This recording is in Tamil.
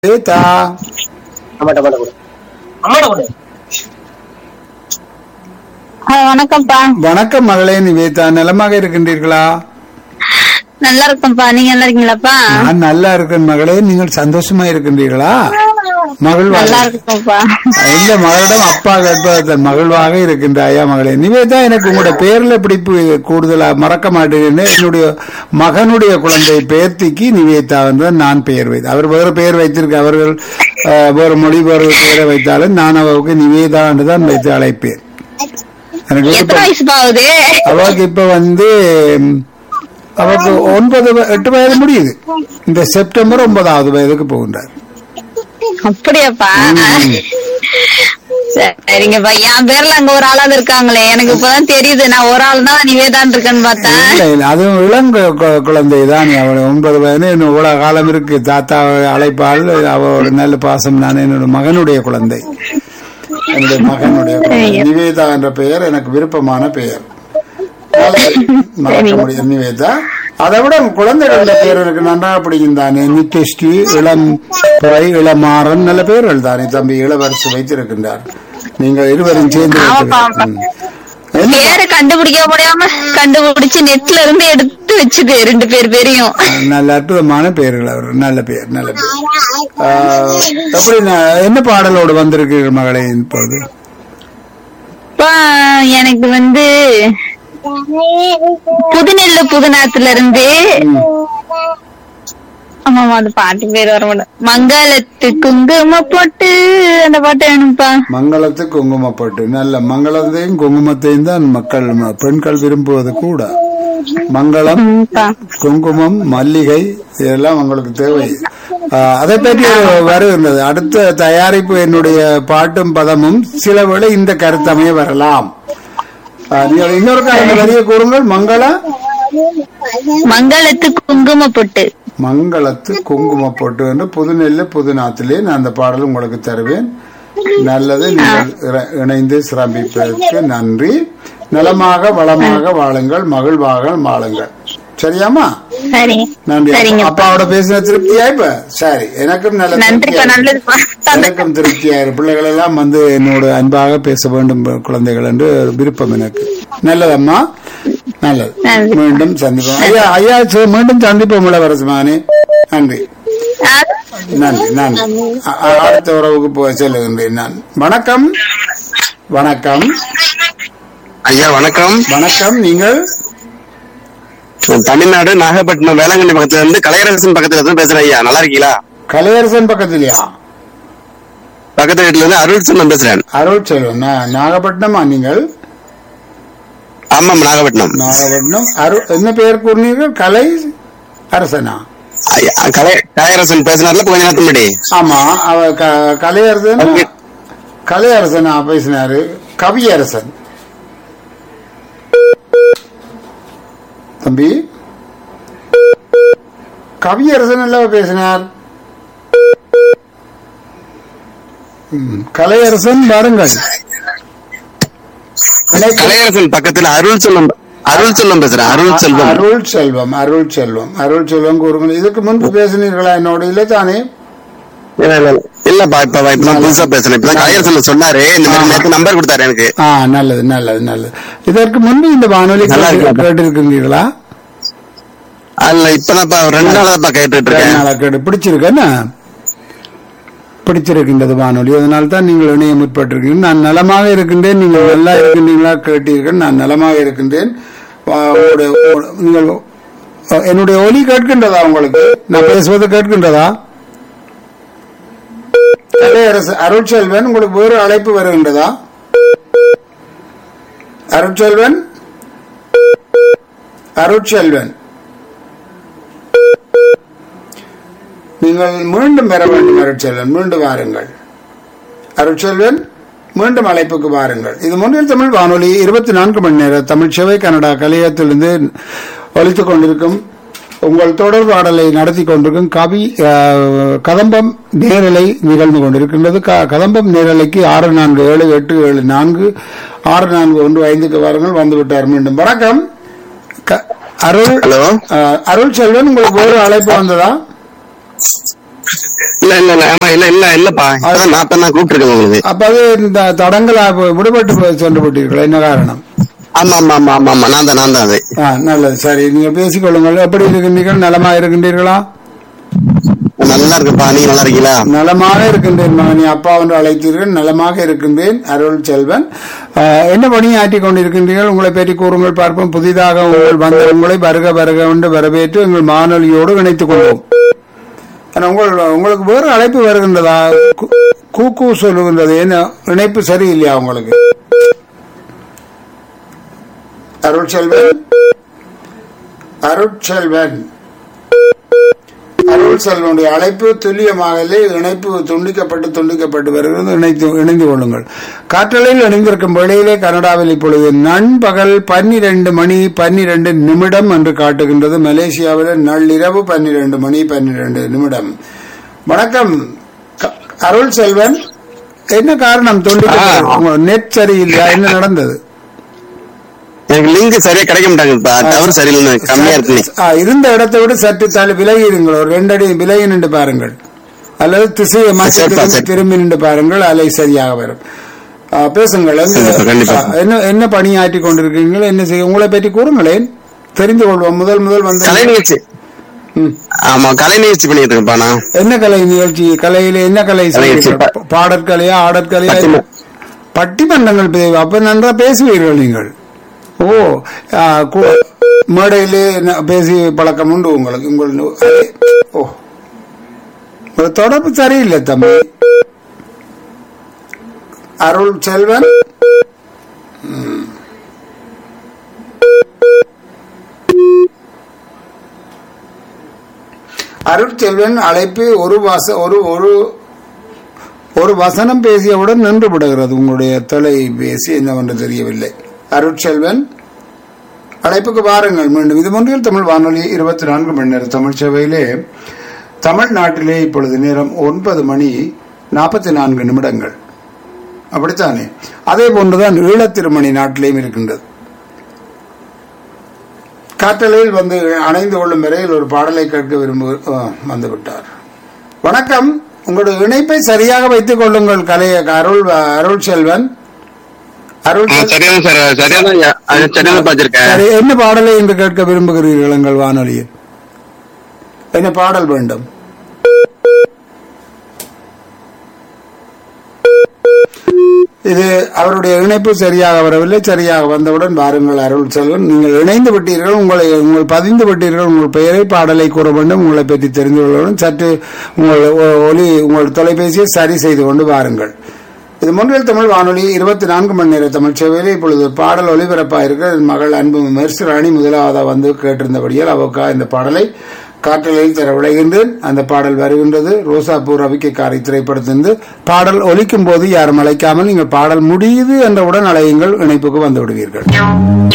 ஏத்தா அம்மாட்ட அம்மாட்ட கொடு அம்மாட்ட கொடு ஆ, வணக்கம்ப்பா வணக்கம் மகளே நிவேதா நலமாக இருக்கின்றீர்களா நல்லா இருக்கேன்ப்பா நீங்க நல்லா இருக்கீங்களாப்பா நான் நல்லா இருக்கேன் மகளே நீங்கள் சந்தோஷமா இருக்கின்றீர்களா மகிழ்வாக நல்லா இருக்கேன்ப்பா இந்த மகளிடம் அப்பா கேட்பதன் மகிழ்வாக இருக்கின்றாயா மகளே நிவேதா எனக்கு உங்களோட பேர்ல பிடிப்பு கூடுதலா மறக்க மாட்டேன்னு என்னுடைய மகனுடைய குழந்தை பேர்த்திக்கு நிவேதா என்று நான் பெயர் வைத்தேன் அவர் வேறு பெயர் வைத்திருக்க அவர்கள் அஹ், வேறு மொழி வேறு பெயரை வைத்தாலும் நான் அவருக்கு நிவேதா என்று தான் வைத்து அழைப்பேன் எனக்கு எத்தனை விருப்பம். வயசுப்பா ஆகுது அவருக்கு இப்ப வந்து ம், அவருக்கு ஒன்பது வ- எட்டு வயது முடியுது இந்த செப்டம்பர் ஒன்பதாவது வயதுக்கு போகின்றார் அப்படியாப்பா சரிங்கப்பா என் பேர்ல அங்க ஒரு ஆளாவது இருக்காங்களே எனக்கு இப்பதான் தெரியுது நான் ஒரு ஆள் தான் நிவேதான் இருக்கேன்னு பார்த்தேன் இல்ல இல்ல அதுவும் இளம் கு- கு- குழந்தை தான் அவள் ஒன்பது வயது இன்னும் இவ்வளவு காலம் இருக்கு தாத்தா அழைப்பாள் அவளோட நல்ல பாசம் நான் என்னோட மகனுடைய குழந்தை என்னுடைய மகனுடைய குழந்தை நிவேதா என்ற பெயர் எனக்கு விருப்பமான பெயர் மறக்க முடியும் நிவேதா அதை விட உங்க குழந்தைகளோட பேர் எனக்கு நன்றாக பிடிக்கும் தானே நித்யஸ்ரீ இளம் பிறை இளமாறன் நல்ல பெயர்கள் தானே தம்பி இளவரசு வைத்திருக்கின்றார் நீங்கள் இருவரும் சேர்ந்து வைத்திருக்க- ம். என்ன பேரை கண்டுபிடிக்க முடியாம கண்டுபிடிச்சு நெட்ல இருந்து எடுத்து வச்சுது ரெண்டு பேர் பேரையும் நல்ல அற்புதமான பெயர்கள் அவர் நல்ல பெயர் நல்ல பெயர் ஆஹ், எப்படி நான் என்ன பாடலோடு வந்திருக்கிறீர்கள் மகளே இப்போது அப்பா, எனக்கு வந்து புதுநெல்லு புதுநாத்துல இருந்து ஆமாமா அந்த பாட்டு பேர் வர மாட்டேன் மங்களத்து குங்கும போட்டு அந்த பாட்டு வேணும்ப்பா மங்களத்து குங்குமப்பட்டு நல்ல மங்களத்தையும் குங்குமத்தையும் தான் மக்கள் ம- பெண்கள் விரும்புவது கூட மங்களம் ம்ப்பா. குங்குமம் மல்லிகை இதெல்லாம் உங்களுக்கு தேவை ஆஹ், அதை பற்றி ஒரு வருகின்றது அடுத்த தயாரிப்பு என்னுடைய பாட்டும் பதமும் சில வேளை இந்த கருத்தமைய வரலாம் ஆஹ், நீங்கள் இன்னொரு காரணம் வரிய கூறுங்கள் மங்கள மங்களத்து குங்கும பொட்டு மங்களத்து குங்குமப்பொட்டு என்று புதுநெல்லு புதுநாத்திலே நான் அந்த பாடல் உங்களுக்கு தருவேன் நல்லது நீங்கள் இற- இணைந்து சிரமிப்பதற்கு நன்றி நலமாக வளமாக வாழுங்கள் மகிழ்வாக வாழுங்கள் சரியாமா சரி நன்றி சரிங்க அப்பாவோட பேசின திருப்தியா இப்ப சரி எனக்கும் நல்ல நன்றிப்பா திருப்தியா இருக்கு. நல்லதுப்பா எனக்கும் திருப்தியா இருக்கு பிள்ளைகள் எல்லாம் வந்து என்னோட அன்பாக பேச வேண்டும் குழந்தைகள் என்று ஒரு விருப்பம் எனக்கு நல்லதம்மா நல்லது நன்றி. மீண்டும் சந்திப்போம் ஐயா ஐயா சரி, மீண்டும் சந்திப்போம் இளவரசமானே நன்றி ஆ, நன்றி நன்றி அ- அ- அடுத்த உறவுக்கு போய் செல்லுகின்றேன் நான் வணக்கம் வணக்கம் ஐயா வணக்கம் வணக்கம் நீங்கள் தமிழ்நாடு நாகப்பட்டினம் வேளாங்கண்ணி பக்கத்துல இருந்து கலையரசன் பக்கத்துல இருந்து பேசுறேன் ஐயா நல்லா இருக்கீங்களா கலையரசன் பக்கத்துலயா பக்கத்து வீட்டுல இருந்து அருள் சொன்னம் பேசுறேன் அருள் செல்வன் நா- நாகப்பட்டினமா நீங்கள் ஆமாம் நாகப்பட்டினம் நாகப்பட்டினம் அருள் என்ன பெயர் கூறினீர்கள் கலை அரசனா ஐயா, கலை கலையரசன் பேசினார்ல கொஞ்ச நேரத்துக்கு முன்னாடி ஆமா அவ க- கலையரசன் அவங்க- கலையரசனா பேசினாரு கவியரசன் தம்பி கவியரசன் அல்லவா பேசினார் ம், கலையரசன் வாருங்கள் கலையரசன் பக்கத்துல அருள் சொன்னம் அருள் செல்வம் பேசுறேன் அருள் செல்வம் அருள் செல்வம் அருள் செல்வம் அருள் செல்வம் கூறுங்கள் இதுக்கு முன்பு பேசினீர்களா என்னோட இல்லை தானே இல்ல, இல்ல, இல்ல. இல்லப்பா இப்ப இப்பதான் புதுசா பேசுறேன் இப்பதான் கலையரசன் சொன்னாரு இந்த மாதிரி நேரத்து நம்பர் கொடுத்தாரு எனக்கு ஆ நல்லது நல்லது நல்லது இதற்கு முன்பு இந்த வானொலி நல்லா கேட்டு- இருக்குப்பா. கேட்டிருக்கிறீர்களா அல்ல இப்பதான்ப்பா ரெண்டு நாளாப்பா கேட்டுட்டு இருக்கேன் நாளா கேட்டு பிடிச்சிருக்கேன்னா பிடிச்சிருக்கின்றது வானொலி அதனால தான் நீங்கள் இணைய முற்பட்டிருக்கீங்க நான் நலமாக இருக்கின்றேன் நீங்கள் நல்லா இருக்கின்றீங்களா கேட்டீர்கள் நான் நலமாக இருக்கின்றேன் வா- உங்களுடைய உ- நீங்கள் அ, என்னுடைய ஒலி கேட்கின்றதா உங்களுக்கு நான் பேசுவது கேட்கின்றதா கலையரசு அருட்செல்வன் உங்களுக்கு வேறு அழைப்பு வருகின்றதா அருட்செல்வன் அருட்செல்வன் நீங்கள் மீண்டும் பெற வேண்டும் அருட்செல்வன் மீண்டும் வாருங்கள் அருட்செல்வன் மீண்டும் அழைப்புக்கு வாருங்கள் இது முன்னில் தமிழ் வானொலி இருபத்தி நான்கு மணி நேர தமிழ் சேவை கனடா கலையத்திலிருந்து ஒலித்துக் கொண்டிருக்கும் உங்கள் தொடர்பாடலை நடத்தி கொண்டிருக்கும் கவி அஹ், கதம்பம் நேரலை நிகழ்ந்து கொண்டிருக்கின்றது க- கதம்பம் நேரலைக்கு ஆறு நான்கு ஏழு எட்டு ஏழு நான்கு ஆறு நான்கு ஒன்று ஐந்துக்கு வாருங்கள் வந்துவிட்டார் மீண்டும் வணக்கம் க- அருள் ஹலோ அஹ், அருள் செல்வன் உங்களுக்கு வேறு அழைப்பு வந்ததா இல்ல இல்ல இல்ல ஆமா இல்ல இல்ல இல்லப்பா இப்பதான் நான் தான் கூப்பிட்டுருக்கேன் உங்களுக்கு அப்ப அது இந்த தடங்களா போய் விடுபட்டு போய் சென்று விட்டீர்கள் என்ன காரணம் ஆமா ஆமா ஆமா ஆமா ஆமா நான் தான் நான் தான் அது ஆ நல்லது சரி நீங்க பேசிக்கொள்ளுங்கள் எப்படி இருக்கின்றீர்கள் நலமா இருக்கின்றீர்களா நல்லா இருக்குப்பா நீங்க நல்லா இருக்கீங்களா நலமாக இருக்கின்றேன் மகனி அப்பா என்று அழைத்தீர்கள் நலமாக இருக்கின்றேன் அருள் செல்வன் ஆ, என்ன பணியை ஆற்றிக் கொண்டிருக்கின்றீர்கள் உங்களை பற்றி கூறுங்கள் பார்ப்போம் புதிதாக உங்கள் வந்த உங்களை வருக வருக என்று வரவேற்று எங்கள் மாணொலியோடு இணைத்துக் கொள்வோம் ஆனா, உங்கள் உங்களுக்கு வேறு அழைப்பு வருகின்றதா கு- கூக்கு சொல்லுகின்றது என்ன இணைப்பு சரியில்லையா உங்களுக்கு அருள் செல்வன் அருட்செல்வன் அருள் செல்வனுடைய அழைப்பு துல்லியமாகலே இணைப்பு துண்டிக்கப்பட்டு துண்டிக்கப்பட்டு வருகிறது இணைத்து இணைந்து கொள்ளுங்கள் காற்றலையில் இணைந்திருக்கும் வேளையிலே கனடாவில் இப்பொழுது நண்பகல் பன்னிரண்டு மணி பன்னிரண்டு நிமிடம் என்று காட்டுகின்றது மலேசியாவில் நள்ளிரவு பன்னிரண்டு மணி பன்னிரண்டு நிமிடம் வணக்கம் க- அருள் செல்வன் என்ன காரணம் துண்டிக்கப்பட்டு நெட் சரியில்லையா என்ன நடந்தது எனக்கு லிங்க் சரியா கிடைக்க மாட்டாங்கப்பா டவர் சரியில்லை கம்மியா இருக்கு நீ. ஆ, இருந்த இடத்தை விட சற்று தள்ளி விலகி இருங்கள் ஒரு ரெண்டு அடி விலகி நின்று பாருங்கள் அல்லது திசையை மாற்றி சரிப்பா, திரும்பி- சரி. திரும்பி நின்று பாருங்கள் அலை சரியாக வரும் ஆ, பேசுங்கள் எங்க- கண்டிப்பா, கண்டிப்பா. ஆ, என்ன என்ன பணியாற்றி கொண்டிருக்கீங்கள் என்ன செய்ய உங்களை பற்றி கூறுங்களேன் தெரிந்து கொள்வோம் முதல் முதல் வந்து கலை நிகழ்ச்சி ம். ஆமா கலை நிகழ்ச்சி பண்ணிட்டு இருக்கேன்ப்பா நான் என்ன கலை நிகழ்ச்சி கலையில என்ன கலை கலை செய்வீர்கள்? ப- பாடற்கலையா ஆடற்கலையா பட்டிம- பட்டிமன்றங்கள் பே- அப்ப நன்றா பேசுவீர்கள் நீங்கள் ஓ ஆ, கு- மேடையிலே ந- பேசி பழக்கம் உண்டு உங்களுக்கு உங்கள் நு- அதே. ஓ ஒரு தொடர்பு சரியில்லை தம்பி அருள் செல்வன் ம். அருட்செல்வன் அழைப்பு ஒரு வாச ஒரு ஒரு ஒரு வசனம் பேசியவுடன் நின்று விடுகிறது உங்களுடைய தொலைபேசி என்னவென்று தெரியவில்லை அருட்செல்வன் அழைப்புக்கு வாருங்கள் மீண்டும் இது ஒன்றில் தமிழ் வானொலி இருபத்தி நான்கு மணி நேர தமிழ் சேவையிலே தமிழ்நாட்டிலே இப்பொழுது நேரம் ஒன்பது மணி நாற்பத்தி நான்கு நிமிடங்கள் அப்படித்தானே அதே போன்றுதான் ஈழத்திருமணி நாட்டிலேயும் இருக்கின்றது காற்றலையில் வந்து அணைந்து கொள்ளும் வரையில் ஒரு பாடலை கேட்க விரும்பு ஆ, வந்து விட்டார் வணக்கம் உங்களுடைய இணைப்பை சரியாக வைத்துக் கொள்ளுங்கள் கலை அருள் அருள் செல்வன் அருள் ஆ, செல்- சரியா சார் சரியா தான் சரியா தான் பாத்திருக்கேன் சரி என்ன பாடலை என்று கேட்க விரும்புகிறீர்கள் எங்கள் வானொலியில் என்ன பாடல் வேண்டும் இது அவருடைய இணைப்பு சரியாக வரவில்லை சரியாக வந்தவுடன் வாருங்கள் அருள் செல்வன் நீங்கள் இணைந்து விட்டீர்கள் உங்களை உங்கள் பதிந்து விட்டீர்கள் உங்கள் பெயரை பாடலை கூற வேண்டும் உங்களை பற்றி தெரிந்து கொள்ள வேண்டும் சற்று உங்கள் ஒ- ஒலி உங்கள் தொலைபேசியை சரி செய்து கொண்டு வாருங்கள் இது முன்னில் தமிழ் வானொலி இருபத்தி நான்கு மணி நேர தமிழ் சேவையில் இப்பொழுது பாடல் ஒலிபரப்பாக இருக்கிற என் மகள் அன்பு மெர்சி ராணி முதலாவதாக வந்து கேட்டிருந்தபடியால் அவக்கா இந்த பாடலை காற்றலையில் தர விளைகின்றேன் அந்த பாடல் வருகின்றது ரோசாப்பூ ரவிக்கைக்காரை திரைப்படத்திலிருந்து பாடல் ஒலிக்கும் போது யாரும் அழைக்காமல் நீங்கள் பாடல் முடியுது என்றவுடன் அழையுங்கள் இணைப்புக்கு வந்து விடுவீர்கள்